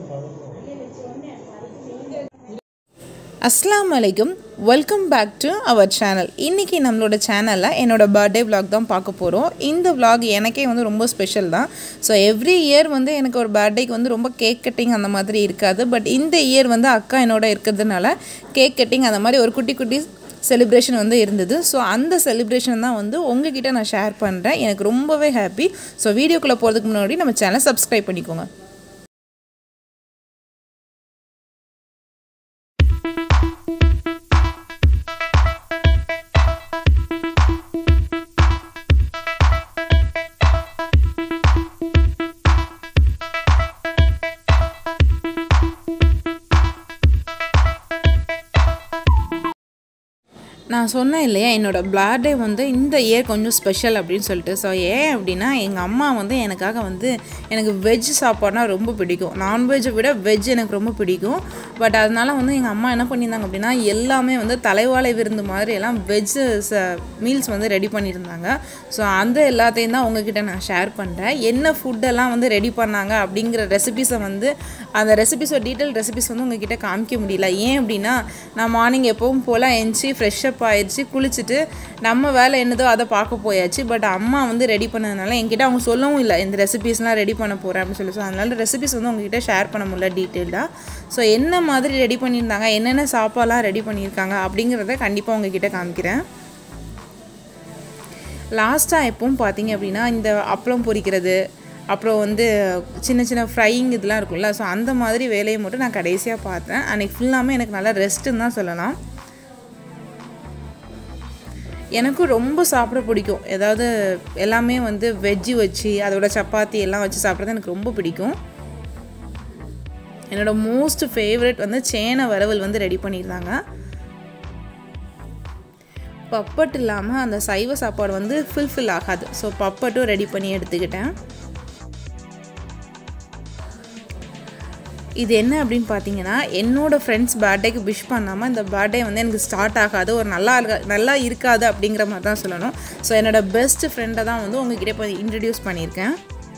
அஸ்லாம் வலைக்கும் welcome back to our channel இன்றைக்கி நம்மளோட சேனலில் என்னோட பர்த்டே vlog தான் பார்க்க போகிறோம் இந்த vlog எனக்கே வந்து ரொம்ப ஸ்பெஷல் தான் ஸோ எவ்ரி இயர் வந்து எனக்கு ஒரு பர்த்டேக்கு வந்து ரொம்ப கேக் கட்டிங் அந்த மாதிரி இருக்காது பட் இந்த இயர் வந்து அக்கா என்னோட இருக்கிறதுனால கேக் கட்டிங் அந்த மாதிரி ஒரு குட்டி குட்டி செலிப்ரேஷன் வந்து இருந்தது ஸோ அந்த செலிப்ரேஷன் தான் வந்து உங்ககிட்ட நான் ஷேர் பண்ணுறேன் எனக்கு ரொம்பவே ஹாப்பி ஸோ வீடியோக்குள்ளே போகிறதுக்கு முன்னாடி நம்ம சேனலை சப்ஸ்கிரைப் பண்ணிக்கோங்க நான் சொன்னேன் இல்லையா என்னோடய பர்த்டே வந்து இந்த இயர் கொஞ்சம் ஸ்பெஷல் அப்படின்னு சொல்லிட்டு ஸோ ஏன் அப்படின்னா எங்கள் அம்மா வந்து எனக்காக வந்து எனக்கு வெஜ் சாப்பாடுனா ரொம்ப பிடிக்கும் நான்வெஜ்ஜை விட வெஜ் எனக்கு ரொம்ப பிடிக்கும் பட் அதனால வந்து எங்கள் அம்மா என்ன பண்ணியிருந்தாங்க அப்படின்னா எல்லாமே வந்து தலைவாழை விருந்து மாதிரி எல்லாம் வெஜ் மீல்ஸ் வந்து ரெடி பண்ணியிருந்தாங்க ஸோ அந்த எல்லாத்தையும் தான் உங்ககிட்ட நான் ஷேர் பண்ணுறேன் என்ன ஃபுட்டெல்லாம் வந்து ரெடி பண்ணாங்க அப்படிங்கிற ரெசிபிஸை வந்து அந்த ரெசிபிஸோட டீட்டெயில் ரெசிபிஸ் வந்து உங்ககிட்ட காமிக்க முடியல ஏன் அப்படின்னா நான் மார்னிங் எப்பவும் போல் எந்திச்சு ஃப்ரெஷ்ஷப் ஆயிடுச்சு குளிச்சுட்டு நம்ம வேலை என்னதோ அதை பார்க்க போயாச்சு பட் அம்மா வந்து ரெடி பண்ணதுனால என்கிட்ட அவங்க சொல்லவும் இல்லை இந்த ரெசிபிஸ்லாம் ரெடி பண்ண போகிறேன் அப்படின்னு சொல்லி ஸோ அதனால ரெசிபிஸ் வந்து உங்ககிட்ட ஷேர் பண்ண முடியல டீட்டெயில்டாக ஸோ என்ன மாதிரி ரெடி பண்ணியிருந்தாங்க என்னென்ன சாப்பாடுலாம் ரெடி பண்ணியிருக்காங்க அப்படிங்கிறத கண்டிப்பாக உங்ககிட்ட காமிக்கிறேன் லாஸ்ட்டாக எப்பவும் பார்த்தீங்க அப்படின்னா இந்த அப்பளம் பொரிக்கிறது அப்புறம் வந்து சின்ன சின்ன ஃப்ரையிங் இதெல்லாம் இருக்கும்ல ஸோ அந்த மாதிரி வேலையை மட்டும் நான் கடைசியாக பார்த்தேன் அன்றைக்கி ஃபுல்லாமே எனக்கு நல்லா ரெஸ்ட்டுன்னு தான் சொல்லலாம் எனக்கும் ரொம்ப சாப்பிட பிடிக்கும் ஏதாவது எல்லாமே வந்து வெஜ்ஜு வச்சு அதோட சப்பாத்தி எல்லாம் வச்சு சாப்பிட்றது எனக்கு ரொம்ப பிடிக்கும் என்னோடய மோஸ்ட் ஃபேவரட் வந்து சேனை வரவல் வந்து ரெடி பண்ணியிருந்தாங்க பப்பட் இல்லாமல் அந்த சைவ சாப்பாடு வந்து ஃபுல்ஃபில் ஆகாது ஸோ பப்பட்டும் ரெடி பண்ணி எடுத்துக்கிட்டேன் இது என்ன அப்படின்னு பார்த்தீங்கன்னா என்னோடய ஃப்ரெண்ட்ஸ் பர்த்டேக்கு விஷ் பண்ணாமல் இந்த பர்த்டே வந்து எனக்கு ஸ்டார்ட் ஆகாது ஒரு நல்லா இருக்க நல்லா இருக்காது அப்படிங்கிற மாதிரி தான் சொல்லணும் ஸோ என்னோடய பெஸ்ட் ஃப்ரெண்டை தான் வந்து உங்ககிட்ட இப்போ இன்ட்ரடியூஸ் பண்ணியிருக்கேன்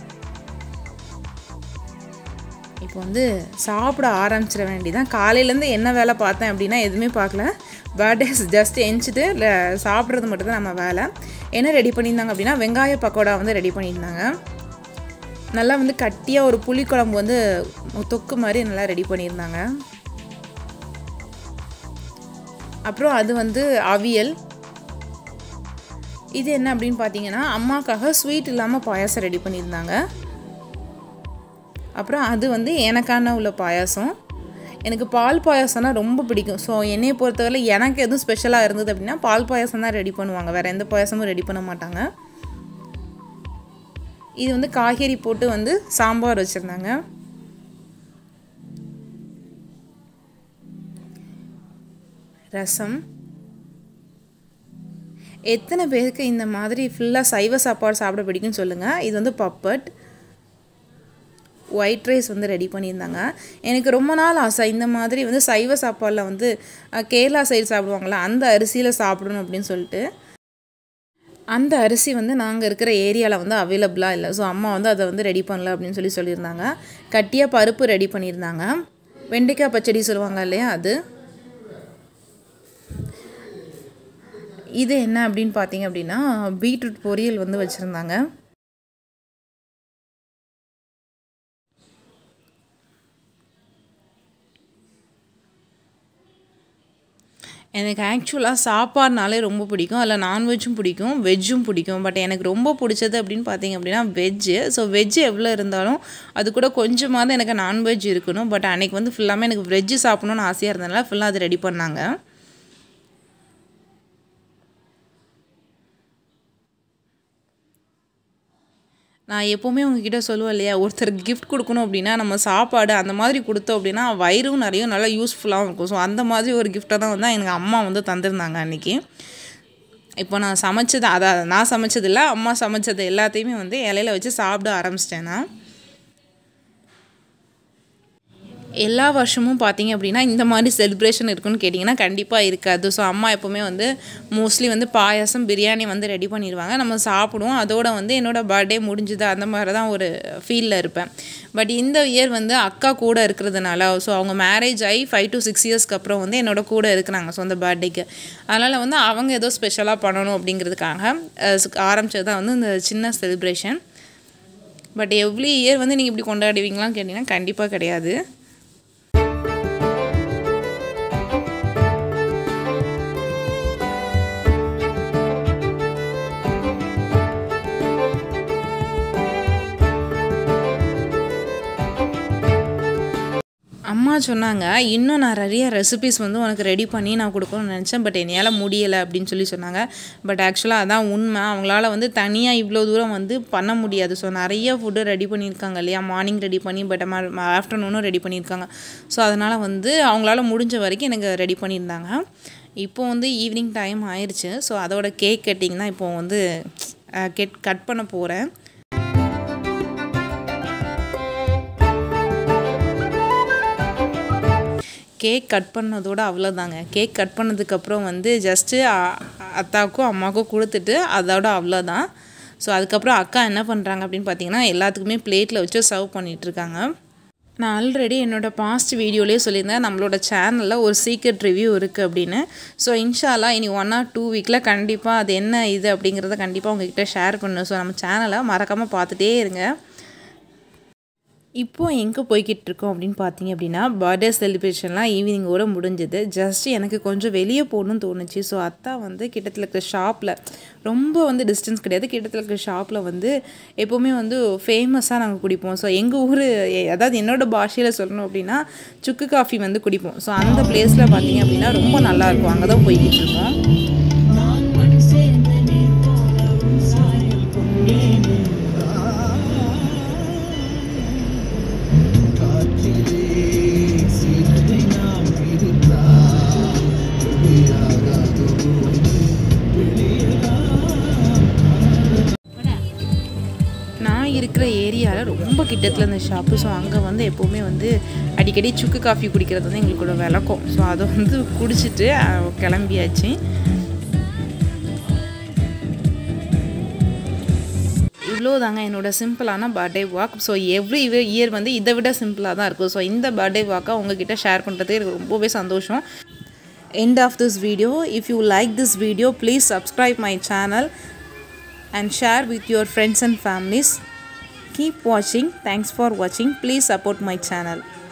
இப்போ வந்து சாப்பிட ஆரம்பிச்சிட வேண்டியதான் காலையிலேருந்து என்ன வேலை பார்த்தேன் அப்படின்னா எதுவுமே பார்க்கல பர்த்டேஸ் ஜஸ்ட் எஞ்சிட்டு இல்லை சாப்பிட்றது மட்டும் தான் நம்ம வேலை என்ன ரெடி பண்ணியிருந்தாங்க அப்படின்னா வெங்காய பக்கோடா வந்து ரெடி பண்ணியிருந்தாங்க நல்லா வந்து கட்டியாக ஒரு புளிக்குழம்பு வந்து தொக்கு மாதிரி நல்லா ரெடி பண்ணியிருந்தாங்க அப்புறம் அது வந்து அவியல் இது என்ன அப்படின்னு பார்த்தீங்கன்னா அம்மாக்காக ஸ்வீட் இல்லாமல் பாயாசம் ரெடி பண்ணியிருந்தாங்க அப்புறம் அது வந்து எனக்கான உள்ள பாயாசம் எனக்கு பால் பாயாசம்னா ரொம்ப பிடிக்கும் ஸோ என்னையை பொறுத்தவரை எனக்கு எதுவும் ஸ்பெஷலாக இருந்தது அப்படின்னா பால் பாயாசம் தான் ரெடி பண்ணுவாங்க வேறு எந்த பாயாசமும் ரெடி பண்ண மாட்டாங்க இது வந்து காய்கறி போட்டு வந்து சாம்பார் வச்சுருந்தாங்க ரசம் எத்தனை பேருக்கு இந்த மாதிரி ஃபுல்லாக சைவ சாப்பாடு சாப்பிட பிடிக்கும்னு சொல்லுங்கள் இது வந்து பப்பட் ஒயிட் ரைஸ் வந்து ரெடி பண்ணியிருந்தாங்க எனக்கு ரொம்ப நாள் ஆசை இந்த மாதிரி வந்து சைவ சாப்பாடில் வந்து கேரளா சைடு சாப்பிடுவாங்களா அந்த அரிசியில் சாப்பிடணும் அப்படின்னு சொல்லிட்டு அந்த அரிசி வந்து நாங்கள் இருக்கிற ஏரியாவில் வந்து அவைலபிளாக இல்லை ஸோ அம்மா வந்து அதை வந்து ரெடி பண்ணல அப்படின்னு சொல்லி சொல்லியிருந்தாங்க கட்டியாக பருப்பு ரெடி பண்ணியிருந்தாங்க வெண்டைக்காய் பச்சடி சொல்லுவாங்க இல்லையா அது இது என்ன அப்படின்னு பார்த்தீங்க அப்படின்னா பீட்ரூட் பொரியல் வந்து வச்சுருந்தாங்க எனக்கு ஆக்சுவலாக சாப்பாடுனாலே ரொம்ப பிடிக்கும் அதில் நான்வெஜ்ஜும் பிடிக்கும் வெஜ்ஜும் பிடிக்கும் பட் எனக்கு ரொம்ப பிடிச்சது அப்படின்னு பார்த்தீங்க அப்படின்னா வெஜ்ஜு ஸோ வெஜ்ஜு எவ்வளோ இருந்தாலும் அது கூட கொஞ்சமாவது எனக்கு நான்வெஜ் இருக்கணும் பட் அன்றைக்கி வந்து ஃபுல்லாமே எனக்கு வெஜ்ஜு சாப்பிடணுன்னு ஆசையாக இருந்ததுனால ஃபுல்லாக அது ரெடி பண்ணாங்க நான் எப்போவுமே உங்ககிட்ட சொல்லுவேன் இல்லையா ஒருத்தருக்கு கிஃப்ட் கொடுக்கணும் அப்படின்னா நம்ம சாப்பாடு அந்த மாதிரி கொடுத்தோம் அப்படின்னா வயிறும் நிறைய நல்லா யூஸ்ஃபுல்லாகவும் இருக்கும் ஸோ அந்த மாதிரி ஒரு கிஃப்ட்டை தான் வந்து எனக்கு அம்மா வந்து தந்திருந்தாங்க அன்றைக்கி இப்போ நான் சமைச்சது அதான் நான் சமைச்சதில்ல அம்மா சமைச்சது எல்லாத்தையுமே வந்து இலையில வச்சு சாப்பிட ஆரம்பிச்சிட்டேன் நான் எல்லா வருஷமும் பார்த்தீங்க அப்படின்னா இந்த மாதிரி செலிப்ரேஷன் இருக்குன்னு கேட்டிங்கன்னா கண்டிப்பாக இருக்காது ஸோ அம்மா எப்போவுமே வந்து மோஸ்ட்லி வந்து பாயாசம் பிரியாணி வந்து ரெடி பண்ணிடுவாங்க நம்ம சாப்பிடுவோம் அதோட வந்து என்னோடய பர்த்டே முடிஞ்சுது அந்த மாதிரி தான் ஒரு ஃபீலில் இருப்பேன் பட் இந்த இயர் வந்து அக்கா கூட இருக்கிறதுனால ஸோ அவங்க மேரேஜ் ஆகி ஃபைவ் டு சிக்ஸ் இயர்ஸ்க்கு அப்புறம் வந்து என்னோட கூட இருக்கிறாங்க ஸோ அந்த பர்த்டேக்கு அதனால் வந்து அவங்க ஏதோ ஸ்பெஷலாக பண்ணணும் அப்படிங்கிறதுக்காக ஆரம்பித்தது தான் வந்து இந்த சின்ன செலிப்ரேஷன் பட் எவ்ரி இயர் வந்து நீங்கள் இப்படி கொண்டாடுவீங்களான்னு கேட்டிங்கன்னா கண்டிப்பாக கிடையாது அம்மா சொன்னாங்க இன்னும் நான் நிறைய ரெசிபிஸ் வந்து உனக்கு ரெடி பண்ணி நான் கொடுக்கணும்னு நினச்சேன் பட் என்னால் முடியலை அப்படின்னு சொல்லி சொன்னாங்க பட் ஆக்சுவலாக அதான் உண்மை அவங்களால வந்து தனியாக இவ்வளோ தூரம் வந்து பண்ண முடியாது ஸோ நிறைய ஃபுட்டு ரெடி பண்ணியிருக்காங்க இல்லையா மார்னிங் ரெடி பண்ணி பட் ஆஃப்டர்நூனும் ரெடி பண்ணியிருக்காங்க ஸோ அதனால் வந்து அவங்களால முடிஞ்ச வரைக்கும் எனக்கு ரெடி பண்ணியிருந்தாங்க இப்போ வந்து ஈவினிங் டைம் ஆயிடுச்சு ஸோ அதோட கேக் கட்டிங் தான் இப்போ வந்து கெட் கட் பண்ண போகிறேன் கேக் கட் பண்ணதோட அவ்வளோதாங்க கேக் கட் பண்ணதுக்கப்புறம் வந்து ஜஸ்ட்டு அத்தாவுக்கும் அம்மாவுக்கும் கொடுத்துட்டு அதோட அவ்வளோதான் ஸோ அதுக்கப்புறம் அக்கா என்ன பண்ணுறாங்க அப்படின்னு பார்த்தீங்கன்னா எல்லாத்துக்குமே பிளேட்டில் வச்சு சர்வ் பண்ணிகிட்ருக்காங்க நான் ஆல்ரெடி என்னோடய பாஸ்ட் வீடியோலேயே சொல்லியிருந்தேன் நம்மளோட சேனலில் ஒரு சீக்ரெட் ரிவ்யூ இருக்குது அப்படின்னு ஸோ இன்ஷாலா இனி ஒன் ஆர் டூ வீக்கில் கண்டிப்பாக அது என்ன இது அப்படிங்கிறத கண்டிப்பாக உங்ககிட்ட ஷேர் பண்ணணும் ஸோ நம்ம சேனலை மறக்காமல் பார்த்துட்டே இருங்க இப்போது எங்கே போய்கிட்டு இருக்கோம் அப்படின்னு பார்த்தீங்க அப்படின்னா பர்த்டே செலிப்ரேஷன்லாம் ஈவினிங்கோட முடிஞ்சது ஜஸ்ட் எனக்கு கொஞ்சம் வெளியே போகணும்னு தோணுச்சு ஸோ அத்தா வந்து கிட்டத்தில் இருக்கிற ஷாப்பில் ரொம்ப வந்து டிஸ்டன்ஸ் கிடையாது கிட்டத்தில் இருக்கிற ஷாப்பில் வந்து எப்போவுமே வந்து ஃபேமஸாக நாங்கள் குடிப்போம் ஸோ எங்கள் ஊர் அதாவது என்னோடய பாஷையில் சொல்லணும் அப்படின்னா சுக்கு காஃபி வந்து குடிப்போம் ஸோ அந்த பிளேஸில் பார்த்தீங்க அப்படின்னா ரொம்ப நல்லாயிருக்கும் அங்கே தான் போய்கிட்டு இருக்கோம் நான் இருக்கிற ஏரியாவில் ரொம்ப கிட்டத்தில் இந்த ஷாப்பு ஸோ அங்கே வந்து எப்போவுமே வந்து அடிக்கடி சுக்கு காஃபி குடிக்கிறது வந்து எங்களுக்கோட விளக்கம் ஸோ அதை வந்து குடிச்சிட்டு கிளம்பியாச்சு இவ்வளோ தாங்க என்னோட சிம்பிளான birthday vlog so every year வந்து இதை விட சிம்பிளாக தான் இருக்கும் ஸோ இந்த பர்த்டே வாக்கை உங்ககிட்ட ஷேர் பண்ணுறது எனக்கு ரொம்பவே சந்தோஷம் end of this video if you like this video please subscribe my channel and share with your friends and families keep watching thanks for watching please support my channel